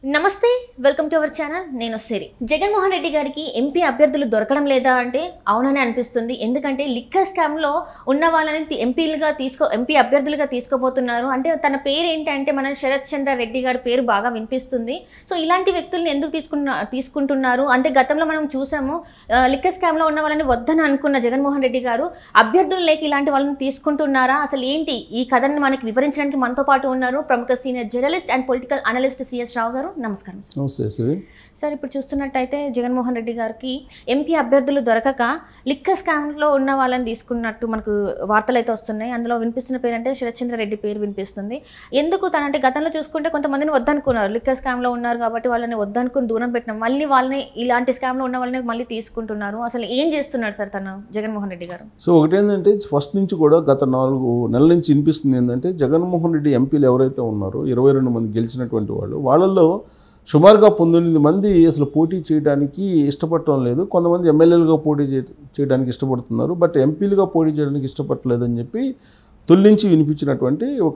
నమస్తే welcome to our channel నేను సిరి జగన్మోహన్ రెడ్డి గారికి ఎంపీ అభ్యర్థులు దొరకడం లేదా అంటే అవునని అనిపిస్తుంది ఎందుకంటే లిక్కర్ స్కామ్ లో ఉన్న వాళ్ళని తి- ఎంపీలుగా తీసుకో ఎంపీ అభ్యర్థులుగా తీసుకోబోతున్నారు అంటే తన పేరు ఏంటంటే మన శరత్ చంద్ర రెడ్డి గారి పేరు బాగా వినిపిస్తుంది సో ఇలాంటి వ్యక్తుల్ని ఎందుకు తీసుకున్న తీసుకుంటున్నారు అంటే గతంలో మనం చూసాము ఆ, లిక్కర్ స్కామ్ లో ఉన్న వాళ్ళని వద్దని అనుకున్న జగన్మోహన్ రెడ్డి గారు అభ్యర్థులు లేక ఇలాంటి వాళ్ళని తీసుకుంటున్నారా అసలు ఏంటి ఈ కథని మనకి వివరించడానికి మనతో పాటు ఉన్నారు ప్రముఖ senior journalist and political analyst CS Rao garu నమస్కారం సార్. నమస్తే శ్రీ సార్ ఇప్పుడు చూస్తున్నట్టయితే జగన్మోహన్ రెడ్డి గారికి ఎంపీ అభ్యర్థులు దొరకక లిక్కర్ స్కామ్లో ఉన్న వాళ్ళని తీసుకున్నట్టు మనకు వార్తలు అయితే వస్తున్నాయి అందులో వినిపిస్తున్న పేరు అంటే శరత్చంద్ర రెడ్డి పేరు వినిపిస్తుంది ఎందుకు తన అంటే గతంలో చూసుకుంటే కొంతమందిని వద్దనుకున్నారు లిక్కర్ స్కామ్లో ఉన్నారు కాబట్టి వాళ్ళని వద్దనుకుని దూరం పెట్టినాం మళ్ళీ వాళ్ళని ఇలాంటి స్కామ్లో ఉన్న వాళ్ళని మళ్ళీ తీసుకుంటున్నారు అసలు ఏం చేస్తున్నాడు సార్ తన జగన్మోహన్ రెడ్డి గారు సో ఒకటేంటంటే ఫస్ట్ నుంచి కూడా గత నాలుగు నెలల నుంచి వినిపిస్తుంది ఏంటంటే జగన్మోహన్ రెడ్డి ఎంపీలు ఎవరైతే ఉన్నారో ఇరవై రెండు మంది గెలిచినటువంటి వాళ్ళు వాళ్ళల్లో సుమారుగా పంతొమ్మిది మంది అసలు పోటీ చేయడానికి ఇష్టపడటం లేదు కొంతమంది ఎమ్మెల్యేలుగా పోటీ చే- చేయడానికి ఇష్టపడుతున్నారు బట్ ఎంపీలుగా పోటీ చేయడానికి ఇష్టపడలేదని చెప్పి తొలించి వినిపించినటువంటి ఒక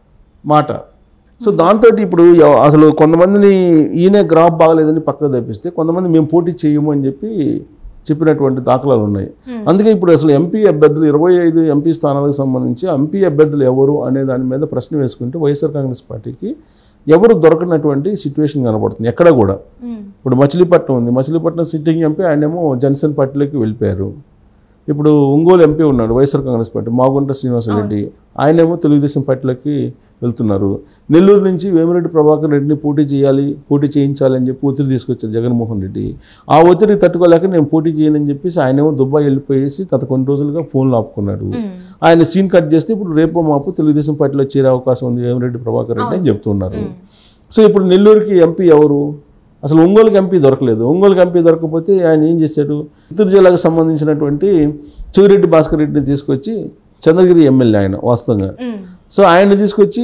మాట సో దాంతో ఇప్పుడు ఎవ- అసలు కొంతమందిని ఈయనే గ్రాఫ్ బాగలేదని పక్కకు తెప్పిస్తే కొంతమంది మేము పోటీ చేయము అని చెప్పి చెప్పినటువంటి దాఖలాలు ఉన్నాయి అందుకే ఇప్పుడు అసలు ఎంపీ అభ్యర్థులు ఇరవై ఐదు ఎంపీ స్థానాలకు సంబంధించి ఎంపీ అభ్యర్థులు ఎవరు అనే దాని మీద ప్రశ్న వేసుకుంటే వైఎస్ఆర్ కాంగ్రెస్ పార్టీకి ఎవరు దొరకనటువంటి సిచ్యువేషన్ కనబడుతుంది ఎక్కడ కూడా ఇప్పుడు మచిలీపట్నం ఉంది మచిలీపట్నం సిట్టింగ్ ఎంపీ ఆయనేమో జనసేన పార్టీలోకి వెళ్ళిపోయారు ఇప్పుడు ఒంగోలు ఎంపీ ఉన్నాడు YSR Congress party Magunta Srinivasa Reddy ఆయనేమో తెలుగుదేశం పార్టీలోకి వెళ్తున్నారు నెల్లూరు నుంచి వేమిరెడ్డి ప్రభాకర్ రెడ్డిని పోటీ చేయాలి పోటీ చేయించాలి అని చెప్పి ఒత్తిడి తీసుకొచ్చారు జగన్మోహన్ రెడ్డి ఆ ఒత్తిడి తట్టుకోలేక నేను పోటీ చేయనని చెప్పేసి ఆయనేమో దుబాయ్ వెళ్ళిపోయేసి గత కొన్ని రోజులుగా ఫోన్లు ఆపుకున్నాడు ఆయన సీన్ కట్ చేస్తే ఇప్పుడు రేపో మాపు తెలుగుదేశం పార్టీలో చేరే అవకాశం ఉంది వేమిరెడ్డి ప్రభాకర్ రెడ్డి అని చెప్తున్నారు సో ఇప్పుడు నెల్లూరుకి ఎంపీ ఎవరు అసలు ఒంగోలుకి ఎంపీ దొరకలేదు ఒంగోలుకి ఎంపీ దొరకకపోతే ఆయన ఏం చేశాడు చిత్తూరు జిల్లాకు సంబంధించినటువంటి చెవిరెడ్డి భాస్కర్ రెడ్డిని తీసుకొచ్చి చంద్రగిరి ఎమ్మెల్యే ఆయన వాస్తవంగా సో ఆయన్ని తీసుకొచ్చి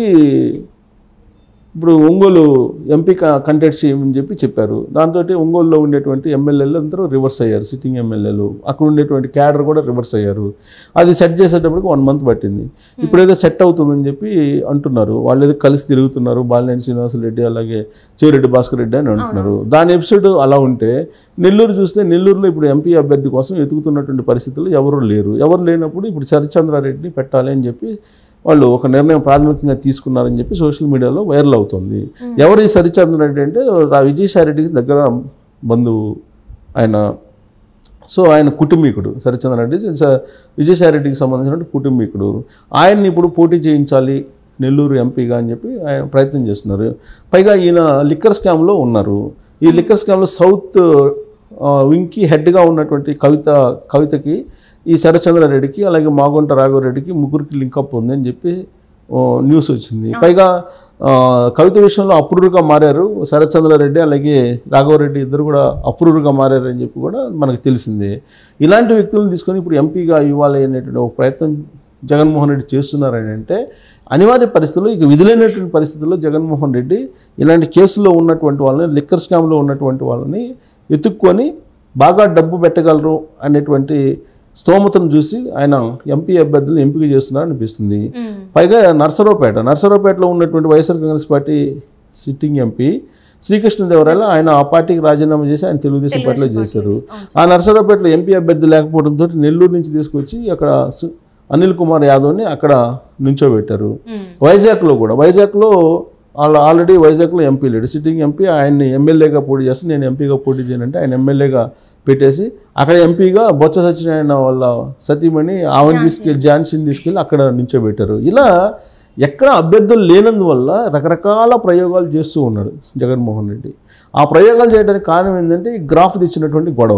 ఇప్పుడు ఒంగోలు ఎంపీ కంటెక్ట్ చేయమని చెప్పి చెప్పారు దాంతో ఒంగోలులో ఉండేటువంటి ఎమ్మెల్యేలు అందరూ రివర్స్ అయ్యారు సిట్టింగ్ ఎమ్మెల్యేలు అక్కడ ఉండేటువంటి క్యాడర్ కూడా రివర్స్ అయ్యారు అది సెట్ చేసేటప్పటికి వన్ మంత్ పట్టింది ఇప్పుడు ఏదో సెట్ అవుతుందని చెప్పి అంటున్నారు వాళ్ళు ఏదో కలిసి తిరుగుతున్నారు బాలినేని శ్రీనివాసరెడ్డి అలాగే చెవిరెడ్డి భాస్కర్ రెడ్డి అని అంటున్నారు దాని ఎపిసోడ్ అలా ఉంటే నెల్లూరు చూస్తే నెల్లూరులో ఇప్పుడు ఎంపీ అభ్యర్థి కోసం ఎతుకుతున్నటువంటి పరిస్థితులు ఎవరు లేరు ఎవరు లేనప్పుడు ఇప్పుడు శరత్చంద్రారెడ్డిని పెట్టాలి అని చెప్పి వాళ్ళు ఒక నిర్ణయం ప్రాథమికంగా తీసుకున్నారని చెప్పి సోషల్ మీడియాలో వైరల్ అవుతుంది ఎవరు ఈ సరిచంద్రారెడ్డి అంటే రా- విజయసాయి రెడ్డికి దగ్గర బంధువు ఆయన సో ఆయన కుటుంబీకుడు సరిచంద్రారెడ్డి స- విజయసాయి రెడ్డికి సంబంధించిన కుటుంబీకుడు ఆయన్ని ఇప్పుడు పోటీ చేయించాలి నెల్లూరు ఎంపీగా అని చెప్పి ఆయన ప్రయత్నం చేస్తున్నారు పైగా ఈయన లిక్కర్ స్కామ్లో ఉన్నారు ఈ లిక్కర్ స్కామ్లో సౌత్ ఆ, వింగ్కి హెడ్గా ఉన్నటువంటి కవిత కవితకి ఈ శరచంద్రారెడ్డికి అలాగే మాగుంట రాఘవరెడ్డికి ముగ్గురికి లింకప్ ఉంది అని చెప్పి ఓ, న్యూస్ వచ్చింది పైగా ఆ, కవిత విషయంలో అప్రూవ్గా మారారు శరత్చంద్రారెడ్డి అలాగే రాఘవరెడ్డి ఇద్దరు కూడా అప్రూవ్గా మారారు అని చెప్పి కూడా మనకు తెలిసిందే ఇలాంటి వ్యక్తులను తీసుకొని ఇప్పుడు ఎంపీగా ఇవ్వాలి అనేటువంటి ఒక ప్రయత్నం జగన్మోహన్ రెడ్డి చేస్తున్నారని అంటే అనివార్య పరిస్థితుల్లో ఇక విధులైనటువంటి పరిస్థితుల్లో జగన్మోహన్ రెడ్డి ఇలాంటి కేసుల్లో ఉన్నటువంటి వాళ్ళని లిక్కర్ స్కామ్లో ఉన్నటువంటి వాళ్ళని ఎత్తుక్కొని బాగా డబ్బు పెట్టగలరు అనేటువంటి స్తోమతను చూసి ఆయన ఎంపీ అభ్యర్థులను ఎంపిక చేస్తున్నారు అనిపిస్తుంది పైగా నర్సరావుపేట నర్సరావుపేటలో ఉన్నటువంటి YSR Congress party sitting MP శ్రీకృష్ణదేవరాయల ఆయన ఆ పార్టీకి రాజీనామా చేసి ఆయన తెలుగుదేశం పార్టీలో చేశారు ఆ నర్సరావుపేటలో ఎంపీ అభ్యర్థి లేకపోవడంతో నెల్లూరు నుంచి తీసుకొచ్చి అక్కడ సు- అనిల్ కుమార్ యాదవ్ని అక్కడ నుంచోబెట్టారు వైజాగ్లో కూడా వైజాగ్లో వాళ్ళు ఆల్రెడీ వైజాగ్లో ఎంపీ లేడు సిట్టింగ్ ఎంపీ ఆయన్ని ఎమ్మెల్యేగా పోటీ చేస్తే నేను ఎంపీగా పోటీ చేయనంటే ఆయన ఎమ్మెల్యేగా పెట్టేసి అక్కడ ఎంపీగా బొత్స సత్యనారాయణ వాళ్ళ సతీమణి ఆమెను తీసుకెళ్ళి ఝాన్సీని తీసుకెళ్ళి అక్కడ నించోబెట్టారు ఇలా ఎక్కడ అభ్యర్థులు లేనందువల్ల రకరకాల ప్రయోగాలు చేస్తూ ఉన్నాడు జగన్మోహన్ రెడ్డి ఆ ప్రయోగాలు చేయడానికి కారణం ఏంటంటే ఈ గ్రాఫ్ తెచ్చినటువంటి గొడవ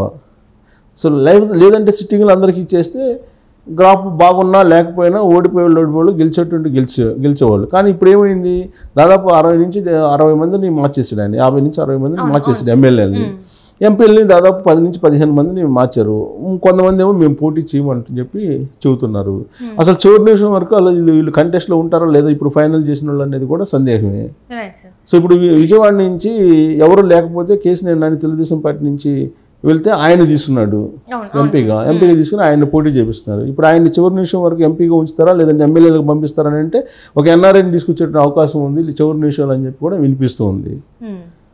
సో లైవ్ లేదంటే సిట్టింగ్లు అందరికీ ఇచ్చేస్తే గ్రాఫ్ బాగున్నా లేకపోయినా ఓడిపోయేవాళ్ళు ఓడిపోయేవాళ్ళు గెలిచేటువంటి గెలిచే గెలిచేవాళ్ళు కానీ ఇప్పుడు ఏమైంది దాదాపు అరవై నుంచి అరవై మందిని మార్చేసాడు ఆయన యాభై నుంచి అరవై మందిని మార్చేసాడు ఎమ్మెల్యేలని ఎంపీలని దాదాపు పది నుంచి పదిహేను మందిని మార్చారు కొంతమంది ఏమో మేము పోటీ చేయమంటని చెప్పి చెబుతున్నారు అసలు చివరి నిమిషం వరకు అలా వీళ్ళు వీళ్ళు కంటెస్ట్లో ఉంటారా లేదా ఇప్పుడు ఫైనల్ చేసిన వాళ్ళు అనేది కూడా సందేహమే రైట్ సార్ సో ఇప్పుడు వి- విజయవాడ నుంచి ఎవరు లేకపోతే కేసీఆర్ నాని తెలుగుదేశం పార్టీ నుంచి వెళ్తే ఆయన తీసుకున్నాడు అవును ఎంపీగా ఎంపీగా తీసుకుని ఆయన పోటీ చేపిస్తున్నారు ఇప్పుడు ఆయన చివరి నిమిషం వరకు ఎంపీగా ఉంచుతారా లేదంటే ఎమ్మెల్యేలకు పంపిస్తారని అంటే ఒక ఎన్ఆర్ఐని తీసుకొచ్చే అవకాశం ఉంది చివరి నిమిషాలు అని చెప్పి కూడా వినిపిస్తూ ఉంది Hmm.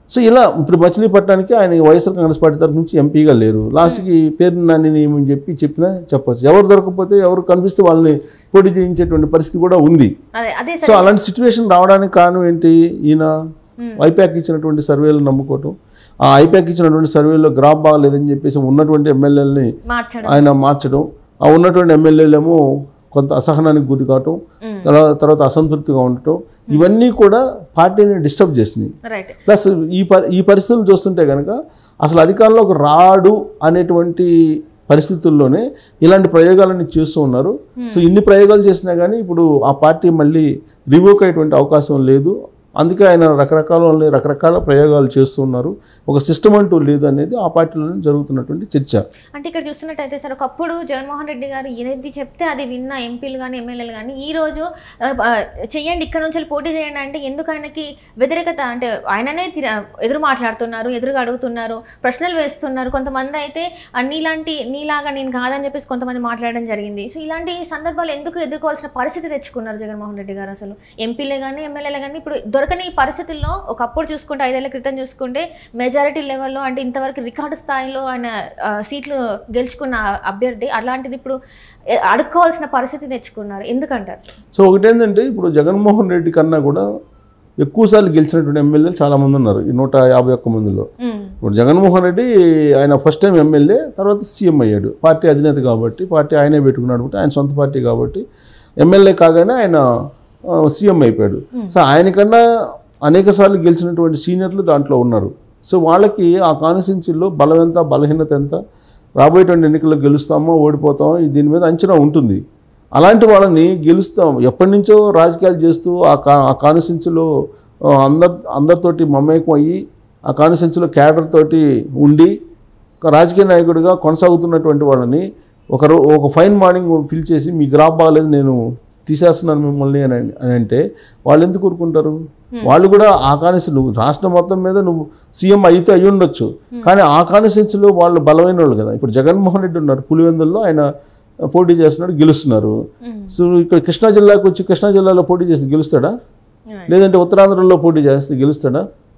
సో ఇలా ఇప్పుడు మచిలీపట్నానికి ఆయన వైఎస్ఆర్ కాంగ్రెస్ పార్టీ తరఫు నుంచి ఎంపీగా లేరు లాస్ట్కి పేరు నాని ఏమని చెప్పి చెప్పినా చెప్పొచ్చు ఎవరు దొరకకపోతే ఎవరు కనిపిస్తే వాళ్ళని పోటీ చేయించేటువంటి పరిస్థితి కూడా ఉంది అదే అదే సో అలాంటి సిచ్యువేషన్ రావడానికి కారణం ఏంటి ఈయన ఐప్యాక్ ఇచ్చినటువంటి సర్వేలు నమ్ముకోవటం ఆ ఐప్యాక్ ఇచ్చినటువంటి సర్వేలో గ్రాఫ్ బాగలేదని చెప్పేసి ఉన్నటువంటి ఎమ్మెల్యేలని మార్చడం ఆయన మార్చడం ఆ ఉన్నటువంటి ఎమ్మెల్యేలేమో కొంత అసహనానికి గురి కావటం తర్వాత తర్వాత అసంతృప్తిగా ఉండటం ఇవన్నీ కూడా పార్టీని డిస్టర్బ్ చేసినాయి రైట్ ప్లస్ ఈ ప ఈ పరిస్థితులు చూస్తుంటే కనుక అసలు అధికారంలోకి రాడు అనేటువంటి పరిస్థితుల్లోనే ఇలాంటి ప్రయోగాలన్నీ చేస్తూ ఉన్నారు సో ఇన్ని ప్రయోగాలు చేసినా కానీ ఇప్పుడు ఆ పార్టీ మళ్ళీ రివోక్ అయ్యేటువంటి అవకాశం లేదు అందుకే ఆయన రకరకాల వాళ్ళని రకరకాల ప్రయోగాలు చేస్తున్నారు ఒక సిస్టమ్ అంటూ లేదు అనేది ఆ పార్టీలోనే జరుగుతున్నటువంటి చర్చ అంటే ఇక్కడ చూస్తున్నట్టయితే సార్ ఒకప్పుడు జగన్మోహన్ రెడ్డి గారు ఏది చెప్తే అది విన్న ఎంపీలు కానీ ఎమ్మెల్యేలు కానీ ఈ రోజు ఆ, ఆ, చెయ్యండి ఇక్కడ నుంచి వెళ్ళి పోటీ చేయండి అంటే ఎందుకు ఆయనకి వ్యతిరేకత అంటే ఆయననే తిర- ఎదురు మాట్లాడుతున్నారు ఎదురుగా అడుగుతున్నారు ప్రశ్నలు వేస్తున్నారు కొంతమంది అయితే ఆ, నీలాంటి నీలాగా నేను కాదని చెప్పేసి కొంతమంది మాట్లాడడం జరిగింది సో ఇలాంటి సందర్భాలు ఎందుకు ఎదుర్కోవాల్సిన పరిస్థితి తెచ్చుకున్నారు జగన్మోహన్ రెడ్డి గారు అసలు ఎంపీలే కానీ ఎమ్మెల్యేలే కానీ ఇప్పుడు దొరకని ఈ పరిస్థితుల్లో ఒకప్పుడు చూసుకుంటే ఐదేళ్ల క్రితం చూసుకుంటే మెజారిటీ లెవెల్లో అంటే ఇంతవరకు రికార్డు స్థాయిలో ఆయన ఆ, సీట్లు గెలుచుకున్న అభ్యర్థి అలాంటిది ఇప్పుడు ఏ, అడుక్కోవాల్సిన పరిస్థితి తెచ్చుకున్నారు ఎందుకంటారు సార్? సో ఒకటేంటంటే ఇప్పుడు జగన్మోహన్ రెడ్డి కన్నా కూడా ఎక్కువసార్లు గెలిచినటువంటి ఎమ్మెల్యేలు చాలామంది ఉన్నారు ఈ నూట యాభై ఒక్క మందిలో ఉమ్, ఇప్పుడు జగన్మోహన్ రెడ్డి ఆయన ఫస్ట్ టైం ఎమ్మెల్యే తర్వాత సీఎం అయ్యాడు పార్టీ అధినేత కాబట్టి పార్టీ ఆయనే పెట్టుకున్నాడు కాబట్టి ఆయన సొంత పార్టీ కాబట్టి ఎమ్మెల్యే కాగానే ఆయన ఆ, సీఎం అయిపోయాడు సో ఆయనకన్నా అనేక సార్లు గెలిచినటువంటి సీనియర్లు దాంట్లో ఉన్నారు సో వాళ్ళకి ఆ కాన్స్టిట్యున్సీలో బలం ఎంత బలహీనత ఎంత రాబోయేటువంటి ఎన్నికల్లో గెలుస్తామో ఓడిపోతామో ఈ దీని మీద అంచనా ఉంటుంది అలాంటి వాళ్ళని గెలుస్తాం ఎప్పటి నుంచో రాజకీయాలు చేస్తూ ఆ కా ఆ కాన్స్టిట్యున్సీలో అందరి అందరితోటి మమేకం అయ్యి ఆ కాన్స్టిట్యున్సీలో క్యాడర్ తోటి ఉండి ఒక రాజకీయ నాయకుడిగా కొనసాగుతున్నటువంటి వాళ్ళని ఒక రో ఒక ఫైన్ మార్నింగ్ పిలిచేసి మీ గ్రాఫ్ బాగాలేదు నేను తీసేస్తున్నాను మిమ్మల్ని అని అని అంటే వాళ్ళు ఎందుకు ఊరుకుంటారు వాళ్ళు కూడా ఆ కాన్స్టి నువ్వు రాష్ట్రం మొత్తం మీద నువ్వు సీఎం అయితే అయ్యి ఉండొచ్చు కానీ ఆ కాన్స్టిట్యున్సీలో వాళ్ళు బలమైన వాళ్ళు కదా ఇప్పుడు జగన్మోహన్ రెడ్డి ఉన్నారు పులివెందుల్లో ఆయన పోటీ చేస్తున్నాడు గెలుస్తున్నారు ఉమ్, సో ఇక్కడ కృష్ణా జిల్లాకు వచ్చి కృష్ణా జిల్లాలో పోటీ చేసి గెలుస్తాడా right. లేదంటే ఉత్తరాంధ్రలో పోటీ చేస్తే గెలుస్తాడా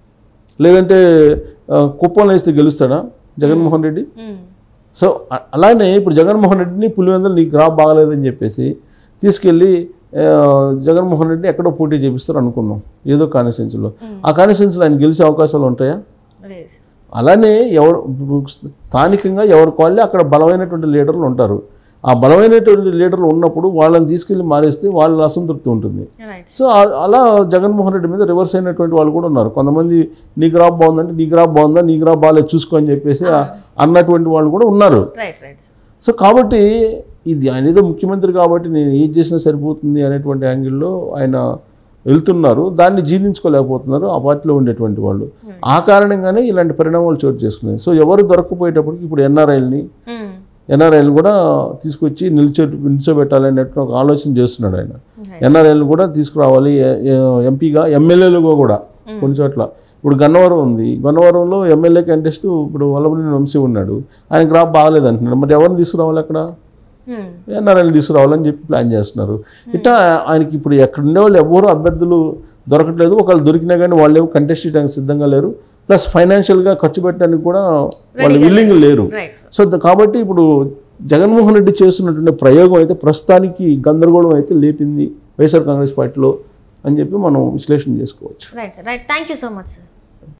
లేదంటే ఆ, కుప్పంలో వేస్తే గెలుస్తాడా జగన్మోహన్ రెడ్డి ఉమ్, సో అ- అలానే ఇప్పుడు జగన్మోహన్ రెడ్డిని పులివెందులు నీకు గ్రాఫ్ బాగలేదని చెప్పేసి తీసుకెళ్ళి ఆ, జగన్మోహన్ రెడ్డిని ఎక్కడో పోటీ చేపిస్తారు అనుకుందాం ఏదో కాన్స్టిట్యున్సీలో ఆ కాన్స్టిట్యున్సీలో ఆయన గెలిచే అవకాశాలు ఉంటాయా లేదు సార్. అలానే ఎవరు స్థానికంగా ఎవరికి వాళ్ళే అక్కడ బలమైనటువంటి లీడర్లు ఉంటారు ఆ బలమైనటువంటి లీడర్లు ఉన్నప్పుడు వాళ్ళని తీసుకెళ్ళి మారేస్తే వాళ్ళ అసంతృప్తి ఉంటుంది రైట్ సో ఆ- అలా జగన్మోహన్ రెడ్డి మీద రివర్స్ అయినటువంటి వాళ్ళు కూడా ఉన్నారు కొంతమంది నీ గ్రాఫ్ బాగుందంటే నీ గ్రాఫ్ బాగుందా నీ గ్రాఫ్ బాగాలేదు చూసుకో అని చెప్పేసి ఆ- అన్నటువంటి వాళ్ళు కూడా ఉన్నారు రైట్ రైట్ సార్. సో కాబట్టి ఇది ఆయన ఏదో ముఖ్యమంత్రి కాబట్టి నేను ఏది చేసినా సరిపోతుంది అనేటువంటి యాంగిల్లో ఆయన వెళ్తున్నారు దాన్ని జీర్ణించుకోలేకపోతున్నారు ఆ పార్టీలో ఉండేటువంటి వాళ్ళు ఆ కారణంగానే ఇలాంటి పరిణామాలు చోటు చేసుకున్నాయి సో ఎవరు దొరకపోయేటప్పటికి ఇప్పుడు ఎన్ఆర్ఐల్ని ఉమ్, ఎన్ఆర్ఐలు కూడా తీసుకొచ్చి నిల్చో నిల్చోబెట్టాలనేటువంటి ఒక ఆలోచన చేస్తున్నాడు ఆయన Right. ఎన్ఆర్ఐలు కూడా తీసుకురావాలి ఎ- ఎ- ఎంపీగా ఎమ్మెల్యేలుగా కూడా కొన్ని చోట్ల ఇప్పుడు గన్నవరం ఉంది గన్నవరంలో ఎమ్మెల్యే కంటెస్ట్ ఇప్పుడు వల్లభనేని వంశీ ఉన్నాడు ఆయన గ్రాఫ్ బాగాలేదు అంటున్నాడు మరి ఎవరిని తీసుకురావాలి అక్కడ ఉమ్, ఎన్ఆర్ఐలు తీసుకురావాలని చెప్పి ప్లాన్ చేస్తున్నారు ఇట్లా ఆయనకి ఇప్పుడు ఎక్కడ ఉండేవాళ్ళు ఎవరు అభ్యర్థులు దొరకట్లేదు ఒకళ్ళు దొరికినా కానీ వాళ్ళు ఏమో కంటెస్ట్ చేయడానికి సిద్ధంగా లేరు ప్లస్ ఫైనాన్షియల్గా ఖర్చు పెట్టడానికి కూడా వాళ్ళు విల్లింగ్ లేరు రైట్ సార్. సో ద- కాబట్టి ఇప్పుడు జగన్మోహన్ రెడ్డి చేస్తున్నటువంటి ప్రయోగం అయితే ప్రస్తుతానికి గందరగోళం అయితే లేపింది వైఎస్ఆర్ కాంగ్రెస్ పార్టీలో అని చెప్పి మనం విశ్లేషణ చేసుకోవచ్చు right sir right thank you so much sir